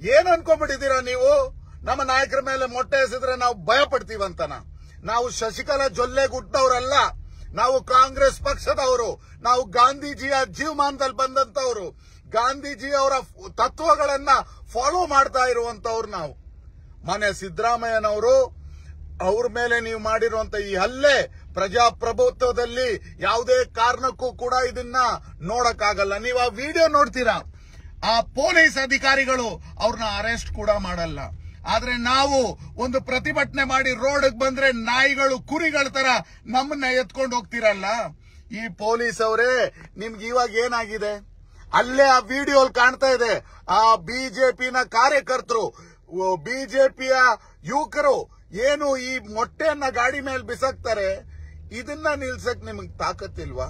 ಏನ್ ಅನ್ಕೊಂಡ್ಬಿಟ್ಟಿದ್ದೀರಾ ನೀವು ನಮ್ಮ ನಾಯಕರ ಮೇಲೆ ಮೊಟ್ಟೆ ಎಸೆದ್ರೆ ನಾವು ಭಯ ಪಡ್ತೀವಂತನ ನಾವು ಶಶಿಕಲಾ ಜೊಲ್ಲೆ ಗುಟ್ಟವ್ರಲ್ಲ ನಾವು ಕಾಂಗ್ರೆಸ್ ಪಕ್ಷದವರು ನಾವು ಗಾಂಧೀಜಿಯ ಜೀವಮಾನದಲ್ಲಿ ಬಂದಂತವರು ಗಾಂಧೀಜಿ ಅವರ ತತ್ವಗಳನ್ನ ಫಾಲೋ ಮಾಡ್ತಾ ಇರುವಂತವ್ರು ನಾವು ಮನೆ ಸಿದ್ದರಾಮಯ್ಯನವರು ಅವ್ರ ಮೇಲೆ ನೀವು ಮಾಡಿರುವಂತ ಈ ಹಲ್ಲೆ ಪ್ರಜಾಪ್ರಭುತ್ವದಲ್ಲಿ ಯಾವುದೇ ಕಾರಣಕ್ಕೂ ಕೂಡ ಇದನ್ನ ನೋಡಕ್ಕಾಗಲ್ಲ ನೀವು ಆ ವಿಡಿಯೋ ನೋಡ್ತೀರಾ ಆ ಪೊಲೀಸ್ ಅಧಿಕಾರಿಗಳು ಅವ್ರನ್ನ ಅರೆಸ್ಟ್ ಕೂಡ ಮಾಡಲ್ಲ ಆದ್ರೆ ನಾವು ಒಂದು ಪ್ರತಿಭಟನೆ ಮಾಡಿ ರೋಡ್ ಬಂದ್ರೆ ನಾಯಿಗಳು ಕುರಿಗಳ ತರ ನಮ್ಮನ್ನ ಎತ್ಕೊಂಡು ಹೋಗ್ತಿರಲ್ಲ ಈ ಪೊಲೀಸ್ ಅವರೇ ನಿಮ್ಗೆ ಇವಾಗ ಏನಾಗಿದೆ ಅಲ್ಲೇ ಆ ವಿಡಿಯೋ ಕಾಣ್ತಾ ಇದೆ ಆ ಬಿಜೆಪಿನ ಕಾರ್ಯಕರ್ತರು ಬಿಜೆಪಿಯ ಯುವಕರು ಏನು ಈ ಮೊಟ್ಟೆಯನ್ನ ಗಾಡಿ ಮೇಲೆ ಬಿಸಾಕ್ತಾರೆ ಇದನ್ನ ನಿಲ್ಸಕ್ ನಿಮಗೆ ತಾಕತ್ತಿಲ್ವಾ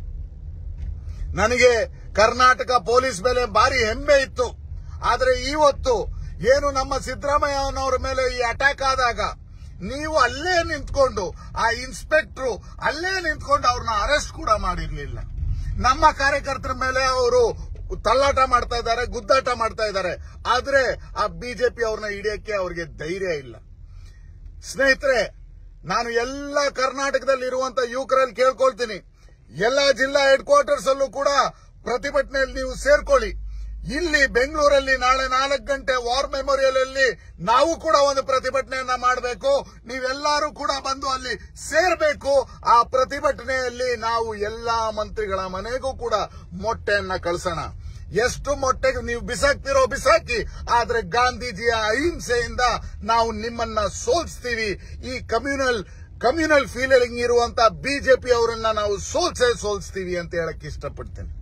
ನನಗೆ ಕರ್ನಾಟಕ ಪೊಲೀಸ್ ಮೇಲೆ ಭಾರಿ ಹೆಮ್ಮೆ ಇತ್ತು ಆದ್ರೆ ಇವತ್ತು ಏನು ನಮ್ಮ ಸಿದ್ದರಾಮಯ್ಯನವರ ಮೇಲೆ ಈ ಅಟ್ಯಾಕ್ ಆದಾಗ ನೀವು ಅಲ್ಲೇ ನಿಂತ್ಕೊಂಡು ಆ ಇನ್ಸ್ಪೆಕ್ಟರ್ ಅಲ್ಲೇ ನಿಂತ್ಕೊಂಡು ಅವ್ರನ್ನ ಅರೆಸ್ಟ್ ಕೂಡ ಮಾಡಿರ್ಲಿಲ್ಲ ನಮ್ಮ ಕಾರ್ಯಕರ್ತರ ಮೇಲೆ ಅವರು ತಳ್ಳಾಟ ಮಾಡ್ತಾ ಇದ್ದಾರೆ ಗುದ್ದಾಟ ಮಾಡ್ತಾ ಇದ್ದಾರೆ ಆದ್ರೆ ಆ ಬಿಜೆಪಿ ಅವ್ರನ್ನ ಹಿಡಿಯಕ್ಕೆ ಅವ್ರಿಗೆ ಧೈರ್ಯ ಇಲ್ಲ ಸ್ನೇಹಿತರೆ ನಾನು ಎಲ್ಲ ಕರ್ನಾಟಕದಲ್ಲಿ ಇರುವಂತ ಯುವಕರಲ್ಲಿ ಕೇಳ್ಕೊಳ್ತೀನಿ ಎಲ್ಲ ಜಿಲ್ಲಾ ಹೆಡ್ ಕ್ವಾರ್ಟರ್ಸ್ ಅಲ್ಲೂ ಕೂಡ ಪ್ರತಿಭಟನೆಯಲ್ಲಿ ನೀವು ಸೇರ್ಕೊಳ್ಳಿ ಇಲ್ಲಿ ಬೆಂಗಳೂರಲ್ಲಿ ನಾಳೆ ನಾಲ್ಕು ಗಂಟೆ ವಾರ್ ಮೆಮೋರಿಯಲ್ ಅಲ್ಲಿ ನಾವು ಕೂಡ ಒಂದು ಪ್ರತಿಭಟನೆಯನ್ನ ಮಾಡಬೇಕು ನೀವೆಲ್ಲರೂ ಕೂಡ ಬಂದು ಅಲ್ಲಿ ಸೇರ್ಬೇಕು ಆ ಪ್ರತಿಭಟನೆಯಲ್ಲಿ ನಾವು ಎಲ್ಲಾ ಮಂತ್ರಿಗಳ ಮನೆಗೂ ಕೂಡ ಮೊಟ್ಟೆಯನ್ನ ಕಳ್ಸೋಣ ಎಷ್ಟು ಮೊಟ್ಟೆಗೆ ನೀವು ಬಿಸಾಕ್ತಿರೋ ಬಿಸಾಕಿ ಆದ್ರೆ ಗಾಂಧೀಜಿಯ ಅಹಿಂಸೆಯಿಂದ ನಾವು ನಿಮ್ಮನ್ನ ಸೋಲ್ಸ್ತೀವಿ ಈ ಕಮ್ಯುನಲ್ ಕಮ್ಯುನಲ್ ಫೀಲಿಂಗ್ ಇರುವಂತ ಬಿಜೆಪಿ ಅವರನ್ನ ನಾವು ಸೋಲ್ಸೇ ಸೋಲ್ಸ್ತೀವಿ ಅಂತ ಹೇಳಕ್ ಇಷ್ಟಪಡ್ತೇನೆ